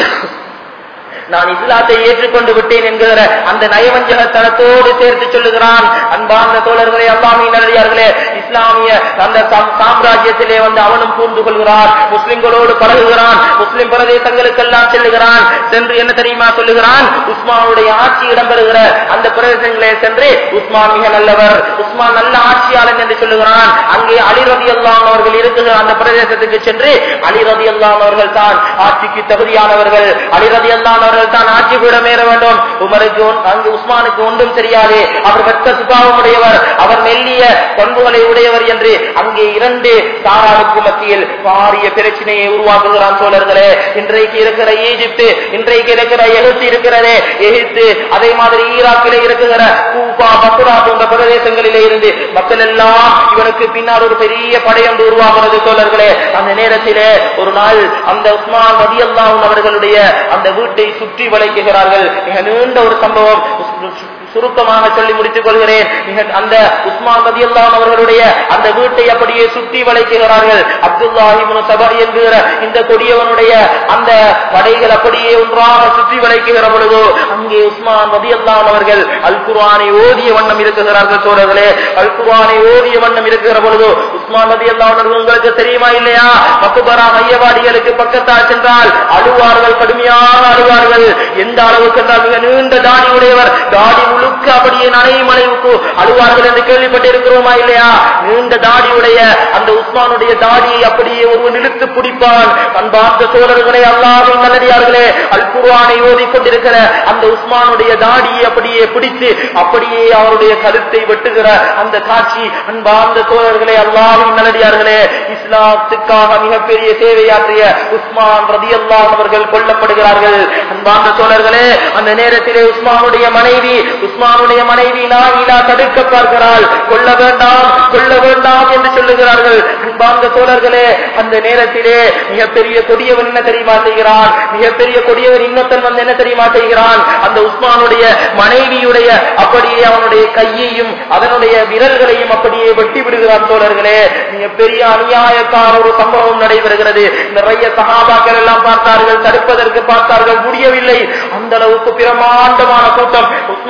நான் இஸ்லாத்தை ஏற்றுக்கொண்டு விட்டேன் என்கிற அந்த நயவஞ்சகத்தனத்தோடு சேர்த்து சொல்லுகிறான் அன்பார்ந்த தோழர்களே அல்லாமின் நல்லடியார்களே இஸ்லாமிய அந்த சாம்- சாம்ராஜ்யத்திலே வந்து அவனும் பூந்து கொள்கிறான் முஸ்லிம்களோடு பழகுகிறான் முஸ்லிம் பிரதேசங்களுக்கெல்லாம் செல்லுகிறான் சென்று என்ன தெரியுமா சொல்லுகிறான் உஸ்மானுடைய ஆட்சி இடம்பெறுகிற அந்த பிரதேசங்களே சென்று உஸ்மான் மிக நல்லவர் உஸ்மான் நல்ல ஆட்சியாளன் என்று சொல்லுகிறான் அங்கே அலி ரதி அல்லாம் அவர்கள் இருக்கிற அந்த பிரதேசத்துக்கு சென்று அலி ரதி அல்லாம் அவர்கள் தான் ஆட்சிக்கு தகுதியானவர்கள் அலி ரதி அல்லாம் அவர்கள் தான் ஆட்சி கூட மேற வேண்டும் உமருக்கு ஒன்- அங்கு உஸ்மானுக்கு ஒன்றும் தெரியாது அவர் வெட்ட சுபாவம் உடையவர் அவர் மெல்லிய பண்புகளை உடையவர் என்று அங்கே இரண்டு சாராருக்கு மத்தியில் பாரிய பிரச்சனையை உருவாக்குகிறான் சோழர்களே இன்றைக்கு இருக்கிற ஈஜிப்து இன்றைக்கு இருக்கிற எகிப்து இருக்கிறதே எகிப்து அதே மாதிரி ஈராக்கிலே இருக்கிற கூபா பத்ரா போன்ற பிரதேசங்களிலே இருந்து மக்கள் எல்லாம் இவனுக்கு பின்னால் ஒரு பெரிய படையொன்று உருவாகிறது தோழர்களே அந்த நேரத்திலே ஒரு நாள் அந்த உஸ்மான் ரதியல்லாஹு அவர்களுடைய அந்த வீட்டை சுற்றி வளைக்குகிறார்கள் மிக நீண்ட ஒரு சம்பவம் சு- சுருக்கமாக சொல்லி முடித்துக் கொள்கிறேன் மிக அந்த உஸ்மான் ரதியல்லாஹு அவர்களுடைய அந்த வீட்டை அப்படியே சுற்றி வளைக்குகிறார்கள் அப்துல்லாஹிபின் சபா என்கிற இந்த கொடியவனுடைய அந்த படைகள் அப்படியே ஒன்றாக சுற்றி வளைக்குகிற பொழுது அங்கே உஸ்மான் ரதியல்லாஹு அவர்கள் அல் குர்ஆனை ஓதிய வண்ணம் இருக்குகிறார்கள் சோழர்களே அல் குர்ஆனை ஓதிய வண்ணம் இருக்கிற பொழுது உஸ்மான் ரதியல்லாஹு அவர்கள் உங்களுக்கு தெரியுமா இல்லையா மக்குபரா மையவாடிகளுக்கு பக்கத்தால் சென்றால் அழுவார்கள் கடுமையாக அழுவார்கள் எந்த அளவுக்கு என்றால் மிக நீண்ட தாடி உடையவர் தாடி முழுக்க அப்படியே நனையும் அளவுக்கு அழுவார்கள் என்று கேள்விப்பட்டிருக்கிறோமா இல்லையா நீண்ட தாடியுடைய அந்த உஸ்மானுடைய தாடியை அப்படியே ஒருவன் இழுத்து பிடிப்பான் அன்பார்ந்த சோழர்களே அல்லாவின் நல்லடியார்களே அல் குர்ஆனை ஓதிக்கொண்டிருக்கிற அந்த உஸ்மானுடைய தாடியை அப்படியே பிடித்து அப்படியே அவருடைய கருத்தை வெட்டுகிற அந்த காட்சி அன்பார்ந்த தோழர்களே அல்லாவின் நல்லடியார்களே இஸ்லாத்துக்காக மிகப்பெரிய சேவையாற்றிய உஸ்மான் ரதி அவர்கள் கொல்லப்படுகிறார்கள் அன்பார்ந்த தோழர்களே அந்த நேரத்திலே உஸ்மானுடைய மனைவி உஸ்மானுடைய மனைவி நாயிலா தடுக்க பார்க்கிறாள் கொல்ல வேண்டாம் கொல்ல வேண்டாம் என்று சொல்லுகிறார்கள் அன்பார்ந்த தோழர்களே அந்த நேரத்திலே மிகப்பெரிய கொடியவன் என்ன தெரியுமா செய்கிறான் மிகப்பெரிய கொடியவன் இன்னொருத்தன் வந்து என்ன தெரியுமா செய்கிறான் அந்த உஸ்மானுடைய மனைவியுடைய அப்படியே அவனுடைய கையையும் அதனுடைய விரல்களையும் அப்படியே வெட்டி விடுகிறான் தோழர்களே மிகப்பெரிய அநியாயக்கார ஒரு சம்பவம் நடைபெறுகிறது நிறைய சகாபாக்கள் எல்லாம் பார்த்தார்கள் தடுப்பதற்கு பார்த்தார்கள் முடியவில்லை அந்த அளவுக்கு பிரமாண்டமான கூட்டம் உஸ்மான் ரதி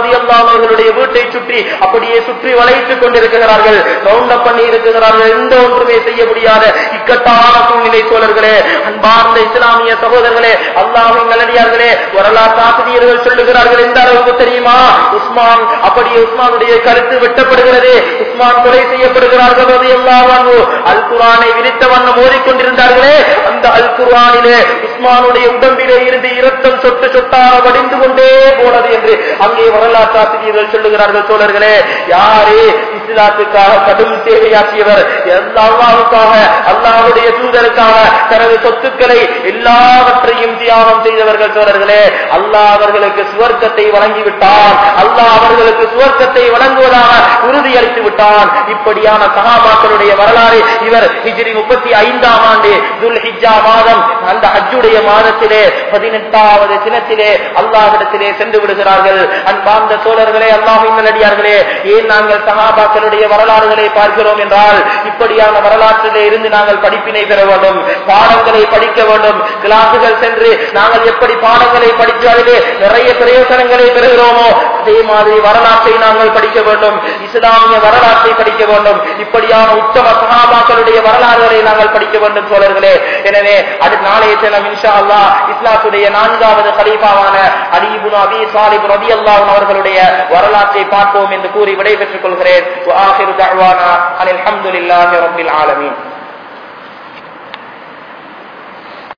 ரதியல்லாமர்களுடைய வீட்டை சுற்றி அப்படியே சுற்றி வளைத்துக் கொண்டிருக்கிறார்கள் ரவுண்ட பண்ணி இருக்கிறார்கள் எந்த ஒன்றுமே செய்ய முடியாத இக்கட்டான சூழ்நிலை தோழர்களே அன்பார்ந்த இஸ்லாமிய சகோதரர்களே அல்லாஹின் நல்லடியார்களே வரலாற்று ஆசிரியர்கள் சொல்லுகிறார்கள் எந்த அளவுக்கு தெரியுமா உஸ்மான் அப்படியே உஸ்மானுடைய கருத்து வெட்டப்படுகிறது உஸ்மான் கொலை செய்யப்படுகிறார்கள் ரலியல்லாஹு அல் குர்ஆனை விரித்த வண்ணம் ஓடிக்கொண்டிருந்தார்களே அந்த அல் குர்ஆனிலே உஸ்மானுடைய உடம்பிலே இருந்து இரத்தம் சொட்டு சொட்டாக வடிந்து கொண்டே போனது என்று அங்கே வரலாற்று ஆசிரியர்கள் சொல்லுகிறார்கள் தோழர்களே யாரே இஸ்லாத்துக்காக கடும் சேவையாற்றியவர் அல்லாவுக்காக அல்லாவுடைய தூதருக்காக தனது சொத்துக்களை எல்லாவற்றையும் தியாகம் செய்தவர்கள் தோழர்களே அல்லாஹ் அவர்களுக்கு சுவர்க்கத்தை வழங்கிவிட்டான் அல்லாஹ் அவர்களுக்கு சுவர்க்கத்தை வழங்குவதாக உறுதியளித்து விட்டான் இப்படியான சகாபாக்களுடைய வரலாறு இவர் ஹிஜ்ரி முப்பத்தி ஐந்தாம் ஆண்டு துல் ஹிஜ்ஜா மாதம் அந்த ஹஜ்ஜுடைய மாதத்திலே பதினெட்டாவது தினத்திலே அல்லாஹிடத்திலே சென்று விடுகிறார்கள் அன்பார்ந்த சோழர்களே அல்லாஹின் நல்லடியார்களே ஏன் நாங்கள் சகாபாக்களுடைய வரலாறுகளை பார்க்கிறோம் என்றால் இப்படியான வரலாற்றிலே இருந்து நாங்கள் படிப்பினை பெற வேண்டும் பாடங்களை படிக்க வேண்டும் கிளாஸுகள் சென்று நாங்கள் எப்படி பாடங்களை படித்து அதிலே நிறைய பிரயோசனங்களை பெறுகிறோமோ அதே மாதிரி வரலாற்றை நாங்கள் படிக்க வேண்டும் இஸ்லாமிய வரலாற்றை படிக்க வேண்டும் இப்படியான உத்தம சகாபாக்களுடைய வரலாறுகளை நாங்கள் படிக்க வேண்டும் சோழர்களே எனவே அது நாளைய தினம் இன்ஷா அல்லா இஸ்லாத்துடைய நான்காவது கலீஃபாவான அலிபுன் அபி சாலிப் ரதி அல்லாஹ் அவர்களுடைய வரலாற்றை பார்ப்போம் என்று கூறி விடைபெற்றுக் கொள்கிறேன் وآخر دعوانا أن الحمد لله رب العالمين